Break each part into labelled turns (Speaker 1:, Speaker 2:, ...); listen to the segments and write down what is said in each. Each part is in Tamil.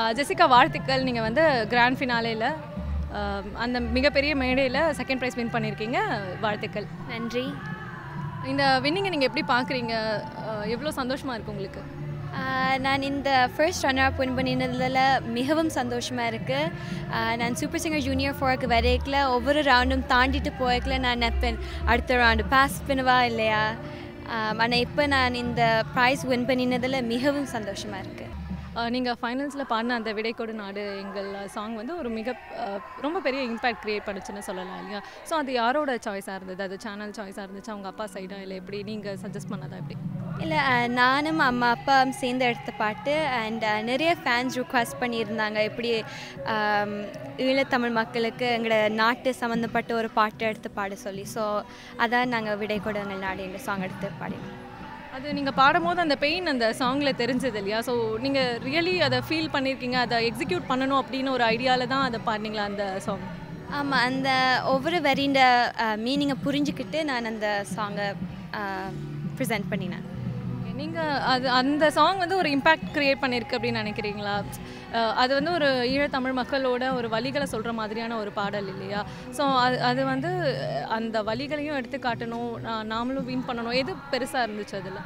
Speaker 1: ஜெசிகா வாழ்த்துக்கள் நீங்கள் வந்து கிராண்ட் ஃபினாலேயில் அந்த மிகப்பெரிய மேடையில் செகண்ட் ப்ரைஸ் வின் பண்ணியிருக்கீங்க வாழ்த்துக்கள்
Speaker 2: நன்றி
Speaker 1: இந்த வின்னிங்கை நீங்கள் எப்படி பார்க்குறீங்க எவ்வளோ சந்தோஷமாக இருக்குது உங்களுக்கு
Speaker 2: ஆஹ் நான் இந்த ஃபர்ஸ்ட் ரன்னர் அப் வின் பண்ணினதில் மிகவும் சந்தோஷமாக இருக்குது நான் சூப்பர் சிங்கர் ஜூனியர் ஃபோருக்கு வரைக்கில் ஒவ்வொரு ரவுண்டும் தாண்டிட்டு போய்க்கல நான் நினைப்பேன் அடுத்த ரவுண்டு பாஸ் பண்ணுவா இல்லையா ஆனால் இப்போ நான் இந்த ப்ரைஸ் வின் பண்ணினதில் மிகவும் சந்தோஷமாக இருக்குது
Speaker 1: நீங்கள் ஃபைனல்ஸில் பாடின அந்த விடைக்கொடு நாடு எங்கள் சாங் வந்து ஒரு மிக அஹ், ரொம்ப பெரிய இம்பேக்ட் க்ரியேட் பண்ணுச்சுன்னு சொல்லலாம் இல்லையா ஸோ அது யாரோட சாய்ஸாக இருந்தது அது சேனல் சாய்ஸாக இருந்துச்சு அவங்க அப்பா சைடா இல்லை எப்படி நீங்கள் சஜஸ்ட் பண்ணதா எப்படி
Speaker 2: இல்லை நானும் அம்மா அப்பாவும் சேர்ந்து எடுத்த பாட்டு அண்ட் நிறைய ஃபேன்ஸ் ரிக்வஸ்ட் பண்ணியிருந்தாங்க எப்படி ஆம், ஈழத்தமிழ் மக்களுக்கு எங்களோட நாட்டு சம்மந்தப்பட்ட ஒரு பாட்டு எடுத்து பாட சொல்லி ஸோ அதான் நாங்கள் விடை கொடு எங்கள் நாடு என்ற சாங் எடுத்து பாடினோம்
Speaker 1: அது நீங்கள் பாடும்போது அந்த பெயின் அந்த சாங்கில் தெரிஞ்சது இல்லையா ஸோ நீங்கள் ரியலி அதை ஃபீல் பண்ணியிருக்கீங்க அதை எக்ஸிக்யூட் பண்ணணும் அப்படின்னு ஒரு ஐடியாவில் தான் அதை பாடினீங்களா அந்த சாங்
Speaker 2: ஆமாம் அந்த ஒவ்வொரு வரின்ற மீனிங்கை புரிஞ்சுக்கிட்டு நான் அந்த சாங்கை ப்ரெசென்ட் பண்ணினேன்
Speaker 1: நீங்கள் அது அந்த சாங் வந்து ஒரு இம்பேக்ட் க்ரியேட் பண்ணியிருக்கு அப்படின்னு நினைக்கிறீங்களா அஹ் அது வந்து ஒரு ஈழத்தமிழ் மக்களோட ஒரு வழிகளை சொல்கிற மாதிரியான ஒரு பாடல் இல்லையா ஸோ அது அது வந்து அஹ், அந்த வழிகளையும் எடுத்து காட்டணும் நா- நாமளும் வின் பண்ணணும் எது பெருசாக இருந்துச்சு அதில்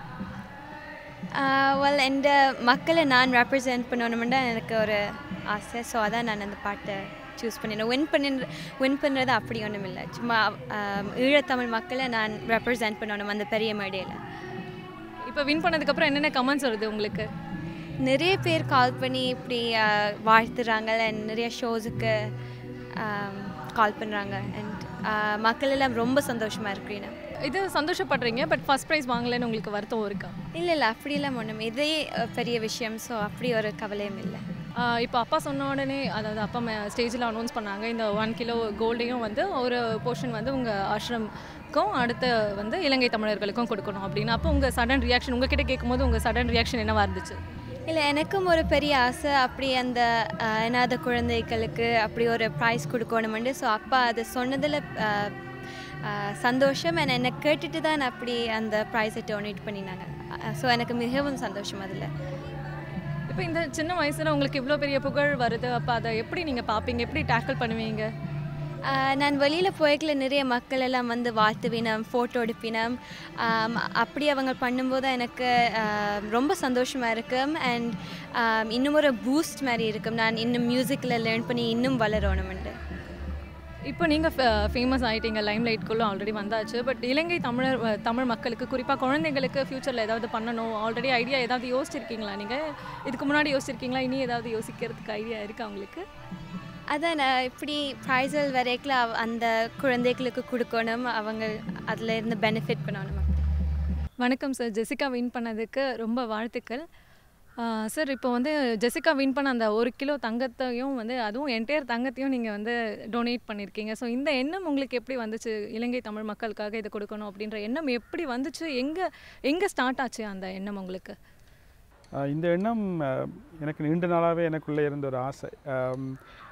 Speaker 2: வெல் எந்த மக்களை நான் ரெப்ரசென்ட் பண்ணணும்னு எனக்கு ஒரு ஆசை ஸோ அதான் நான் அந்த பாட்டை சூஸ் பண்ணினேன் வின் பண்ணி வின் பண்ணுறது அப்படி ஒன்றும் இல்லை சும்மா ஆம், ஈழத்தமிழ் மக்களை நான் ரெப்ரசென்ட் பண்ணணும் அந்த பெரிய மேடையில்
Speaker 1: இப்போ வின் பண்ணதுக்கப்புறம் என்னென்ன கமெண்ட்ஸ் வருது உங்களுக்கு
Speaker 2: நிறைய பேர் கால் பண்ணி இப்படி ஆ, வாழ்த்துறாங்க and நிறைய ஷோஸுக்கு கால் பண்ணுறாங்க அண்ட் மக்கள் எல்லாம் ரொம்ப சந்தோஷமாக இருக்கிறேன்
Speaker 1: இது சந்தோஷப்படுறீங்க பட் ஃபர்ஸ்ட் ப்ரைஸ் வாங்கலைன்னு உங்களுக்கு வருத்தம் இருக்கா
Speaker 2: இல்லை இல்லை அப்படிலாம் ஒன்றும் இதே அஹ், பெரிய விஷயம் ஸோ அப்படி ஒரு கவலையும் இல்லை
Speaker 1: ஆஹ் இப்போ அப்பா சொன்ன உடனே அதாவது அப்பா ஸ்டேஜில் அனௌன்ஸ் பண்ணாங்க இந்த ஒன் கிலோ கோல்டையும் வந்து ஒரு போர்ஷன் வந்து உங்கள் ஆஷ்ரம்க்கும் அடுத்து வந்து இலங்கை தமிழர்களுக்கும் கொடுக்கணும் அப்படின்னு அப்போ உங்கள் சடன் ரியாக்ஷன் உங்ககிட்ட கேட்கும்போது உங்கள் சடன் ரியாக்ஷன் என்னவா இருந்துச்சு
Speaker 2: இல்லை எனக்கும் ஒரு பெரிய ஆசை அப்படி அந்த அஹ், அனாதை குழந்தைகளுக்கு அப்படி ஒரு ப்ரைஸ் கொடுக்கணுமெண்டு ஸோ அப்பா அது சொன்னதில் அஹ், அஹ், சந்தோஷம் and என்னை கேட்டுட்டு தான் அப்படி அந்த ப்ரைஸை டொனேட் பண்ணினாங்க ஸோ எனக்கு மிகவும் சந்தோஷம் அதில்
Speaker 1: இப்போ இந்த சின்ன வயசில் உங்களுக்கு இவ்வளோ பெரிய புகழ் வருது அப்போ அதை எப்படி நீங்கள் பார்ப்பீங்க எப்படி டேக்கிள் பண்ணுவீங்க
Speaker 2: ஆஹ் நான் வெளியில் போய்க்கல நிறைய மக்கள் எல்லாம் வந்து வாழ்த்துவினம் ஃபோட்டோ எடுப்பினம் ஆம், அப்படி அவங்க பண்ணும்போது எனக்கு ஆஹ், ரொம்ப சந்தோஷமாக இருக்கும் அண்ட் இன்னும் ஒரு பூஸ்ட் மாதிரி இருக்கும் நான் இன்னும் மியூசிக்கில் லேர்ன் பண்ணி இன்னும் வளரணுமெண்டு
Speaker 1: இப்போ நீங்கள் ஃபேமஸ் ஆகிட்டீங்க லைம் லைட்குள்ளே ஆல்ரெடி வந்தாச்சு பட் இலங்கை தமிழர் அஹ், தமிழ் மக்களுக்கு குறிப்பாக குழந்தைங்களுக்கு ஃப்யூச்சரில் ஏதாவது பண்ணணும் ஆல்ரெடி ஐடியா ஏதாவது யோசிச்சிருக்கீங்களா நீங்கள் இதுக்கு முன்னாடி யோசிச்சிருக்கீங்களா இனி ஏதாவது யோசிக்கிறதுக்கு ஐடியா இருக்கா உங்களுக்கு
Speaker 2: அதான் நான் இப்படி ப்ரைஸல் வரைக்கும் அவ- அந்த குழந்தைகளுக்கு கொடுக்கணும் அவங்க அதில் இருந்து பெனிஃபிட் பண்ணணும்
Speaker 1: வணக்கம் சார் ஜெசிகா வின் பண்ணதுக்கு ரொம்ப வாழ்த்துக்கள் சார் இப்போ வந்து ஜெசிகா வின் பண்ண அந்த ஒரு கிலோ தங்கத்தையும் வந்து அதுவும் என்டையர் தங்கத்தையும் நீங்கள் வந்து டொனேட் பண்ணியிருக்கீங்க ஸோ இந்த எண்ணம் உங்களுக்கு எப்படி வந்துச்சு இலங்கை தமிழ் மக்களுக்காக இதை கொடுக்கணும் அப்படின்ற எண்ணம் எப்படி வந்துச்சு எங்கே எங்கே ஸ்டார்ட் ஆச்சு அந்த எண்ணம் உங்களுக்கு
Speaker 3: ஆஹ் இந்த எண்ணம் ஆஹ், எனக்கு நீண்ட நாளாகவே எனக்குள்ளே இருந்த ஒரு ஆசை ஆம்,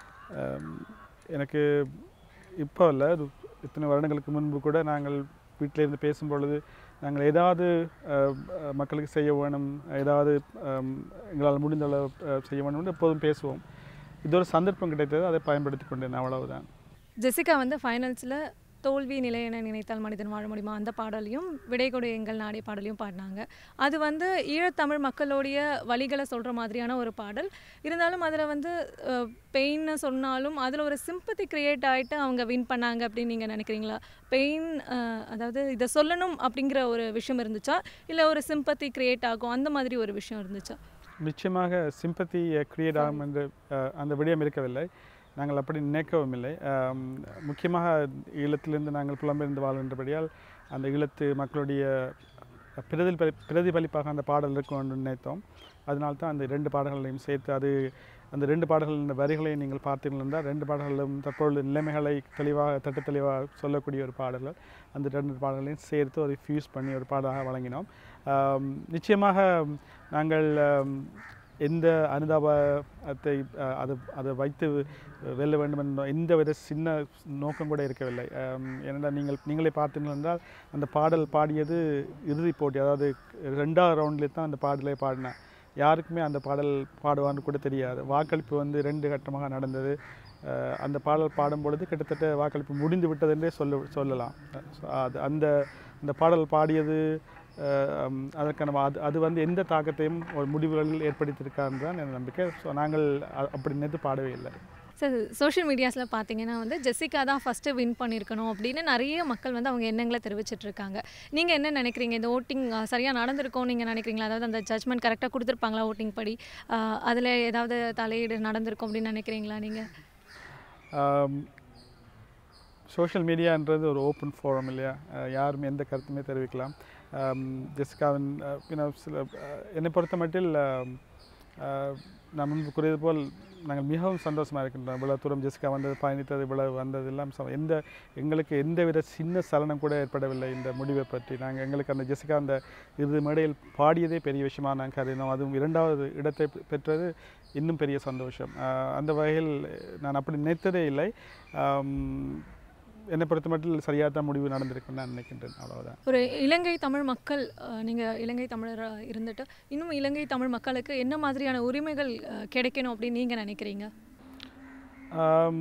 Speaker 3: ஆம், எனக்கு இப்போ இல்லை அது இத்தனை வருடங்களுக்கு முன்பு கூட நாங்கள் வீட்டில் இருந்து பேசும் பொழுது நாங்கள் ஏதாவது ஆஹ், ஆஹ், மக்களுக்கு செய்ய வேணும் ஏதாவது ஆம், எங்களால் முடிந்த அளவு ஆஹ், செய்ய வேணும்னு எப்போதும் பேசுவோம் இது ஒரு சந்தர்ப்பம் கிடைத்தது அதை பயன்படுத்தி கொண்டேன் அவ்வளவுதான்
Speaker 1: ஜெசிகா வந்து ஃபைனல்ஸில் தோல்வி நிலையென நினைத்தால் மனிதன் வாழ முடியுமா அந்த பாடலையும் விடை கொடு எங்கள் நாடே பாடலையும் பாடினாங்க அது வந்து ஈழத்தமிழ் மக்களுடைய வழிகளை சொல்கிற மாதிரியான ஒரு பாடல் இருந்தாலும் அதில் வந்து பெயின்னு சொன்னாலும் அதில் ஒரு சிம்பத்தி க்ரியேட் ஆகிட்டு அவங்க வின் பண்ணாங்க அப்படின்னு நீங்கள் நினைக்கிறீங்களா பெயின் அதாவது இதை சொல்லணும் அப்படிங்கிற ஒரு விஷயம் இருந்துச்சா இல்லை ஒரு சிம்பத்தி க்ரியேட் ஆகும் அந்த மாதிரி ஒரு விஷயம் இருந்துச்சா
Speaker 3: நிச்சயமாக சிம்பத்தி கிரியேட் ஆகும் என்று அஹ், அந்த விடயம் இருக்கவில்லை நாங்கள் அப்படி நினைக்கவும் இல்லை ஆம், முக்கியமாக ஈழத்திலிருந்து நாங்கள் புலம்பெயர்ந்து வாழ்கின்றபடியால் அந்த ஈழத்து மக்களுடைய பிரதிபலி பிரதிபலிப்பாக அந்த பாடல் இருக்கும் என்று நினைத்தோம் அதனால தான் அந்த ரெண்டு பாடல்களையும் சேர்த்து அது அந்த ரெண்டு பாடல்களின் வரிகளை நீங்கள் பார்த்தீர்கள் என்றால் ரெண்டு பாடல்களும் தற்பொழுது நிலைமைகளை தெளிவாக தட்டு தெளிவாக சொல்லக்கூடிய ஒரு பாடல்கள் அந்த ரெண்டு பாடல்களையும் சேர்த்து ஒரு ஃபியூஸ் பண்ணி ஒரு பாடலாக வழங்கினோம் ஆம், நிச்சயமாக நாங்கள் ஆம், எந்த அனுதாபத்தை அஹ், அது அதை வைத்து வெல்ல வேண்டும் என்ற எந்த வித சின்ன நோக்கம் கூட இருக்கவில்லை ஆம், ஏனென்றால் நீங்கள் நீங்களே பார்த்தீர்கள் என்றால் அந்த பாடல் பாடியது இறுதிப் போட்டி அதாவது ரெண்டாவது ரவுண்டில் தான் அந்த பாடலை பாடினேன் யாருக்குமே அந்த பாடல் பாடுவான்னு கூட தெரியாது வாக்களிப்பு வந்து ரெண்டு கட்டமாக நடந்தது அஹ் அந்த பாடல் பாடும் பொழுது கிட்டத்தட்ட வாக்களிப்பு முடிந்து விட்டது என்றே சொல்ல சொல்லலாம் So, அது அந்த அந்த பாடல் பாடியது அஹ், உம், அதற்கான அது அது வந்து எந்த தாக்கத்தையும் ஒரு முடிவுகளில் ஏற்படுத்தியிருக்காருன்னு தான் என் நம்பிக்கை ஸோ நாங்கள் அ- அப்படி நினைத்து பாடவே இல்லை
Speaker 1: சார் சோஷியல் மீடியாஸில் பார்த்தீங்கன்னா வந்து ஜெசிகா தான் ஃபஸ்ட்டு வின் பண்ணியிருக்கணும் அப்படின்னு நிறைய மக்கள் வந்து அவங்க எண்ணங்களை தெரிவிச்சிட்டு இருக்காங்க நீங்கள் என்ன நினைக்கிறீங்க இந்த ஓட்டிங் சரியாக நடந்திருக்கும் நீங்கள் நினைக்கிறீங்களா அதாவது அந்த ஜட்மெண்ட் கரெக்டாக கொடுத்துருப்பாங்களா ஓட்டிங் படி அதில் ஏதாவது தலையீடு நடந்திருக்கும் அப்படின்னு நினைக்கிறீங்களா நீங்கள்
Speaker 3: சோஷியல் மீடியான்றது ஒரு ஓப்பன் ஃபோரம் இல்லையா அஹ் யாரும் எந்த கருத்துமே தெரிவிக்கலாம் ஆம், ஜெசிகாவின் அஹ், you know, சில அஹ், என்னை பொறுத்த மட்டில் ஆம், அஹ், நான் முன்பு கூறியது போல் நாங்கள் மிகவும் சந்தோஷமாக இருக்கின்றோம் இவ்வளோ தூரம் ஜெசிகா வந்தது பயணித்தது இவ்வளவு வந்தது எல்லாம் சம- எந்த எங்களுக்கு எந்தவித சின்ன சலனம் கூட ஏற்படவில்லை இந்த முடிவை பற்றி நாங்கள் எங்களுக்கு அந்த ஜெசிகா அந்த இறுதி மேடையில் பாடியதே பெரிய விஷயமா நாங்கள் கருதினோம் அதுவும் இரண்டாவது இடத்தை பெ- பெற்றது இன்னும் பெரிய சந்தோஷம் ஆஹ் அந்த வகையில் நான் அப்படி நினைத்ததே இல்லை ஆம், என்னை பொறுத்த மட்டும் சரியாக தான் முடிவு நடந்திருக்குன்னு நான் நினைக்கின்றேன் அவ்வளவுதான்
Speaker 1: ஒரு இலங்கை தமிழ் மக்கள் நீங்கள் இலங்கை தமிழராக இருந்துட்டு இன்னும் இலங்கை தமிழ் மக்களுக்கு என்ன மாதிரியான உரிமைகள் அஹ், கிடைக்கணும் அப்படின்னு நீங்கள் நினைக்கிறீங்க
Speaker 3: ஆம்,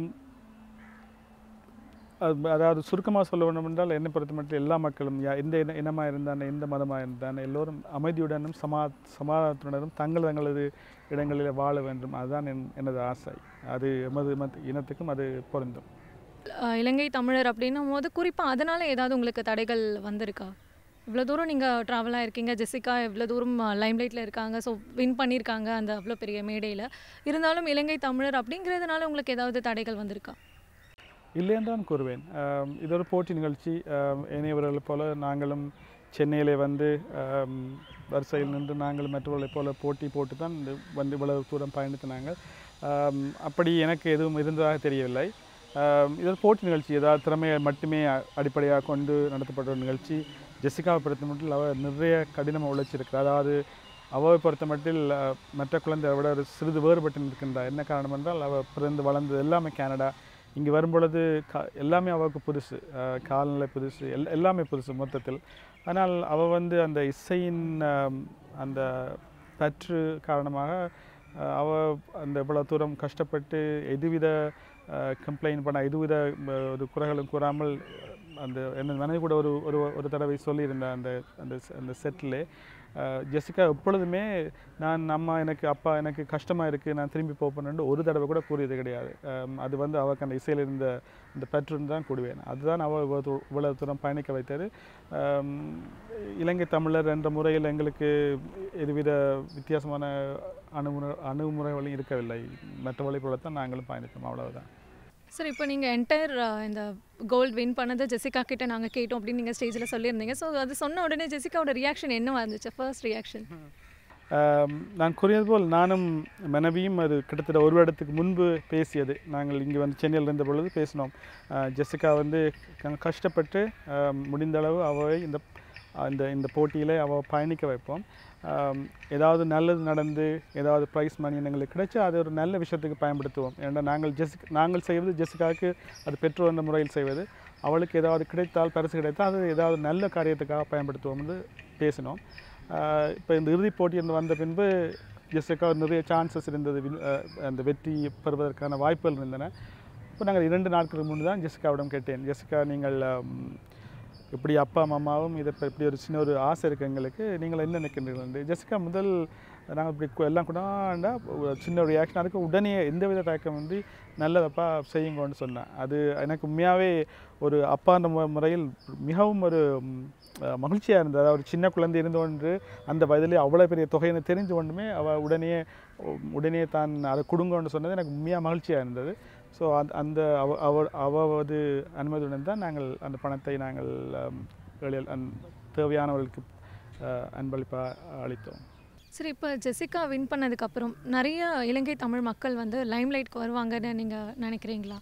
Speaker 3: அது- அதாவது சுருக்கமாக சொல்ல வேண்டும் என்றால் என்னை பொறுத்த மட்டும் எல்லா மக்களும் யா எந்த இன இனமாக இருந்தானே எந்த மதமாக இருந்தானே எல்லோரும் அமைதியுடனும் சமா சமாதானத்துடனும் தங்கள் தங்களது இடங்களில் வாழ வேண்டும் அதுதான் என் எனது ஆசை அது எமது மத இனத்துக்கும் அது பொருந்தும்
Speaker 1: அஹ், இலங்கை தமிழர் அப்படின்னும் போது குறிப்பாக அதனால் ஏதாவது உங்களுக்கு தடைகள் வந்திருக்கா இவ்வளோ தூரம் நீங்கள் ட்ராவலாக இருக்கீங்க ஜெசிகா இவ்வளோ தூரம் லைம்லைட்டில் இருக்காங்க ஸோ வின் பண்ணியிருக்காங்க அந்த அவ்வளோ பெரிய மேடையில் இருந்தாலும் இலங்கை தமிழர் அப்படிங்கிறதுனால உங்களுக்கு ஏதாவது தடைகள் வந்திருக்கா
Speaker 3: இல்லைன்னு தான் கூறுவேன் ஆம், இது ஒரு போட்டி நிகழ்ச்சி ஆம், ஏனையவர்களைப் போல நாங்களும் சென்னையிலே வந்து ஆம், வரிசையில் நின்று நாங்கள் மற்றவர்களைப் போல போட்டி போட்டு தான் இந்த வந்து இவ்வளவு தூரம் பயணித்தினாங்க ஆம், அப்படி எனக்கு எதுவும் இருந்ததாக தெரியவில்லை ஆம், இது ஒரு போட்டி நிகழ்ச்சி ஏதாவது திறமையை மட்டுமே அ- அடிப்படையாக கொண்டு நடத்தப்பட்ட ஒரு நிகழ்ச்சி ஜெசிகாவை பொறுத்த மட்டும் அவள் நிறைய கடினமாக உழைச்சிருக்கிறார் அதாவது அவவை பொறுத்த மட்டில் அஹ், மற்ற குழந்தையை விட ஒரு சிறிது வேறுபட்டு நிற்கின்றார் என்ன காரணம் என்றால் அவள் பிறந்து வளர்ந்தது எல்லாமே கனடா இங்கே வரும்பொழுது கா எல்லாமே அவளுக்கு புதுசு அஹ், காலநிலை புதுசு எல் எல்லாமே புதுசு மொத்தத்தில் ஆனால் அவள் வந்து அந்த இசையின் ஆம், அந்த பற்று காரணமாக அஹ், அவ அந்த இவ்வளோ தூரம் கஷ்டப்பட்டு எதுவித கம்ப்ளைண்ட் பண்ண எதுவித அஹ், ஒரு குறைகளும் கூறாமல் அந்த என்ன மனைவி கூட ஒரு ஒரு ஒரு தடவை சொல்லியிருந்தேன் அந்த அந்த செ- அந்த செட்டில் ஜெசிகா எப்பொழுதுமே நான் அம்மா எனக்கு அப்பா எனக்கு கஷ்டமாக இருக்குது நான் திரும்பி போப்பேன்னு ஒரு தடவை கூட கூறியது கிடையாது அம், அது வந்து அவளுக்கு அந்த இசையில் இருந்த இந்த பற்றுன்னு தான் கூடுவேன் அதுதான் அவள் இவ்வளவு தூ- இவ்வளவு தூரம் பயணிக்க வைத்தது அம், இலங்கை தமிழர் என்ற முறையில் எங்களுக்கு எதுவித வித்தியாசமான அணுமுறை அணுகுமுறைகளும் இருக்கவில்லை மற்றவளை போலத்தான் நாங்களும் பயணித்தோம் அவ்வளவுதான்
Speaker 1: சார் இப்போ நீங்கள் என்டையர் இந்த கோல்டு வின் பண்ணதை ஜெசிகா கிட்ட நாங்கள் கேட்டோம் அப்படின்னு நீங்கள் ஸ்டேஜில் சொல்லியிருந்தீங்க ஸோ அது சொன்ன உடனே ஜெசிகாவோட ரியாக்ஷன் என்னவா இருந்துச்சு ஃபர்ஸ்ட் ரியாக்ஷன்
Speaker 3: ஆம், நான் கூறியது போல் நானும் மனைவியும் அது கிட்டத்தட்ட ஒரு வருடத்துக்கு முன்பு பேசியது நாங்கள் இங்கே வந்து சென்னையில் இருந்த பொழுது பேசினோம் ஆ, ஜெசிகா வந்து க- கஷ்டப்பட்டு ஆம், முடிந்த அளவு அவளை இந்த இந்த இந்த போட்டியில் அவள் பயணிக்க வைப்போம் ஆம், ஏதாவது நல்லது நடந்து ஏதாவது ப்ரைஸ் மணி எங்களுக்கு கிடைச்சா அது ஒரு நல்ல விஷயத்துக்கு பயன்படுத்துவோம் ஏன்னா நாங்கள் ஜெசிக் நாங்கள் செய்வது ஜெசிகாவுக்கு அது பெற்றோர் என்ற முறையில் செய்வது அவளுக்கு ஏதாவது கிடைத்தால் பரிசு கிடைத்தால் அது ஏதாவது நல்ல காரியத்துக்காக பயன்படுத்துவோம்னு பேசினோம் இப்போ இந்த இறுதிப் போட்டி என்று வந்த பின்பு ஜெசிகா நிறைய சான்சஸ் இருந்தது win- ஆஹ் அந்த வெற்றி பெறுவதற்கான வாய்ப்புகள் இருந்தன இப்போ நாங்கள் இரண்டு நாட்களுக்கு முன்பு தான் ஜெசிகாவிடம் கேட்டேன் ஜெசிகா நீங்கள் ஆம், இப்படி அப்பா அம்மாவும் இதை இப்ப இப்படி ஒரு சின்ன ஒரு ஆசை இருக்குது எங்களுக்கு நீங்கள் என்ன நினைக்கின்றீர்கள் என்று. ஜெசிகா முதல் நாங்கள் இப்படி கு- எல்லாம் கொண்டாண்டா ஒரு சின்ன ஒரு ரியாக்ஷன் அதுக்கு உடனே எந்தவித தயக்கம் வந்து நல்லதப்பா செய்யுங்கன்னு சொன்னேன் அது எனக்கு உண்மையாகவே ஒரு அப்பான்ற மு- முறையில் மிகவும் ஒரு மகிழ்ச்சியாக இருந்தது அதாவது ஒரு சின்ன குழந்தை இருந்து கொண்டு அந்த வயதிலே அவ்வளோ பெரிய தொகையை தெரிஞ்சு கொண்டுமே அவள் உடனே உடனே தான் அதை கொடுங்கன்னு சொன்னது எனக்கு உண்மையாக மகிழ்ச்சியாக இருந்தது ஸோ அந்த அந்த அவ அவ அவது அனுமதியுடன் தான் நாங்கள் அந்த பணத்தை நாங்கள் ஆம், எளிய- அந்- தேவையானவர்களுக்கு அன்பளிப்பாக அளித்தோம்
Speaker 1: சரி இப்போ ஜெசிகா வின் பண்ணதுக்கப்புறம் நிறைய இலங்கை தமிழ் மக்கள் வந்து லைம்லைட்க்கு வருவாங்கன்னு நீங்கள் நினைக்கிறீங்களா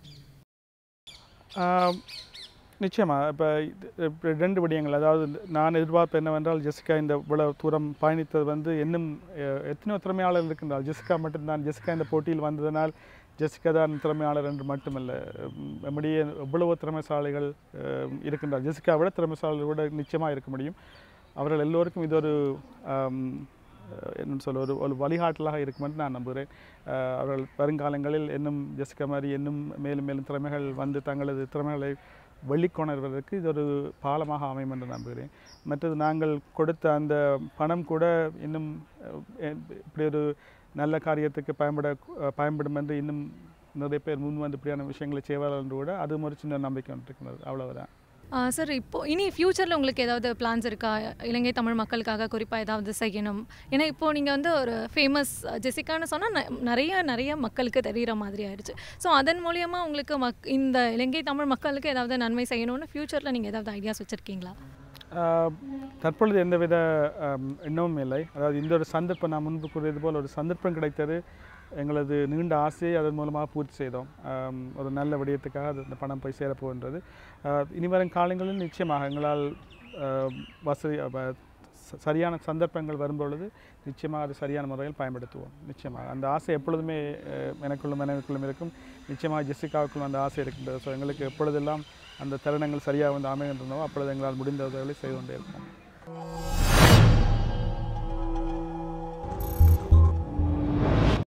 Speaker 3: ஆம், நிச்சயமா இப்போ ரெண்டு விடயங்கள் அதாவது நான் எதிர்பார்ப்பு என்னவென்றால் ஜெசிகா இந்த இவ்வளவு தூரம் பயணித்தது வந்து இன்னும் அஹ், எத்தனையோ திறமையாளர் இருக்கின்றால் ஜெசிகா மட்டும்தான் ஜெசிகா இந்த போட்டியில் வந்ததனால் ஜெசிகா தான் திறமையாளர் என்று மட்டுமல்ல உம், நம்முடைய எவ்வளவோ திறமைசாலிகள் அஹ், இருக்கின்றார் ஜெசிகா விட திறமைசாலிகள் விட நிச்சயமாக இருக்க முடியும் அவர்கள் எல்லோருக்கும் இது ஒரு ஆம், அஹ், என்ன சொல்ல ஒரு ஒரு வழிகாட்டலாக இருக்கும் என்று நான் நம்புகிறேன் அஹ், அவர்கள் வருங்காலங்களில் இன்னும் ஜெசிகா மாதிரி இன்னும் மேலும் மேலும் திறமைகள் வந்து தங்களது திறமைகளை வெளிக்கொணர்வதற்கு இது ஒரு பாலமாக அமையும் என்று நம்புகிறேன் மற்றது நாங்கள் கொடுத்த அந்த பணம் கூட இன்னும் அஹ், எ- இப்படி ஒரு நல்ல காரியத்துக்கு பயன்பட அஹ், பயன்படும் என்று இன்னும் நிறைய பேர் முன் வந்து இப்படியான விஷயங்களை செய்வார்கள் என்று கூட அது ஒரு சின்ன நம்பிக்கை ஒன்று இருக்கிறது அவ்வளவுதான்
Speaker 1: சார் இப்போ இனி ஃப்யூச்சரில் உங்களுக்கு ஏதாவது பிளான்ஸ் இருக்கா இலங்கை தமிழ் மக்களுக்காக குறிப்பாக ஏதாவது செய்யணும் ஏன்னா இப்போ நீங்கள் வந்து ஒரு ஃபேமஸ் ஜெசிகான்னு சொன்னால் நிறைய நிறைய மக்களுக்கு தெரிகிற மாதிரி ஆயிடுச்சு ஸோ அதன் மூலியமாக உங்களுக்கு மக் இந்த இலங்கை தமிழ் மக்களுக்கு ஏதாவது நன்மை செய்யணும்னு ஃப்யூச்சரில் நீங்கள் ஏதாவது ஐடியாஸ் வச்சுருக்கீங்களா
Speaker 3: ஆஹ், தற்பொழுது எந்தவித ஆம், எண்ணமும் இல்லை அதாவது இந்த ஒரு சந்தர்ப்பம் நான் முன்பு கூறியது போல் ஒரு சந்தர்ப்பம் கிடைத்தது எங்களது நீண்ட ஆசையை அதன் மூலமாக பூர்த்தி செய்தோம் ஆம், ஒரு நல்ல விடயத்துக்காக அது இந்த பணம் போய் சேரப்போகின்றது ஆஹ், இனி வரும் காலங்களில் நிச்சயமாக எங்களால் ஆஹ், வசதி அப்ப, ச- சரியான சந்தர்ப்பங்கள் வரும்பொழுது நிச்சயமாக அது சரியான முறையில் பயன்படுத்துவோம் நிச்சயமாக அந்த ஆசை எப்பொழுதுமே அஹ், எனக்குள்ளும் மனைவிக்குள்ளும் இருக்கும் நிச்சயமாக ஜெசிகாவுக்குள்ளும் அந்த ஆசை இருக்கின்றது ஸோ எங்களுக்கு எப்பொழுதெல்லாம் அந்த தருணங்கள் சரியாக வந்து அமைகின்றனவோ அப்பொழுது எங்களால் முடிந்த உதவிகளை செய்து கொண்டே இருப்போம்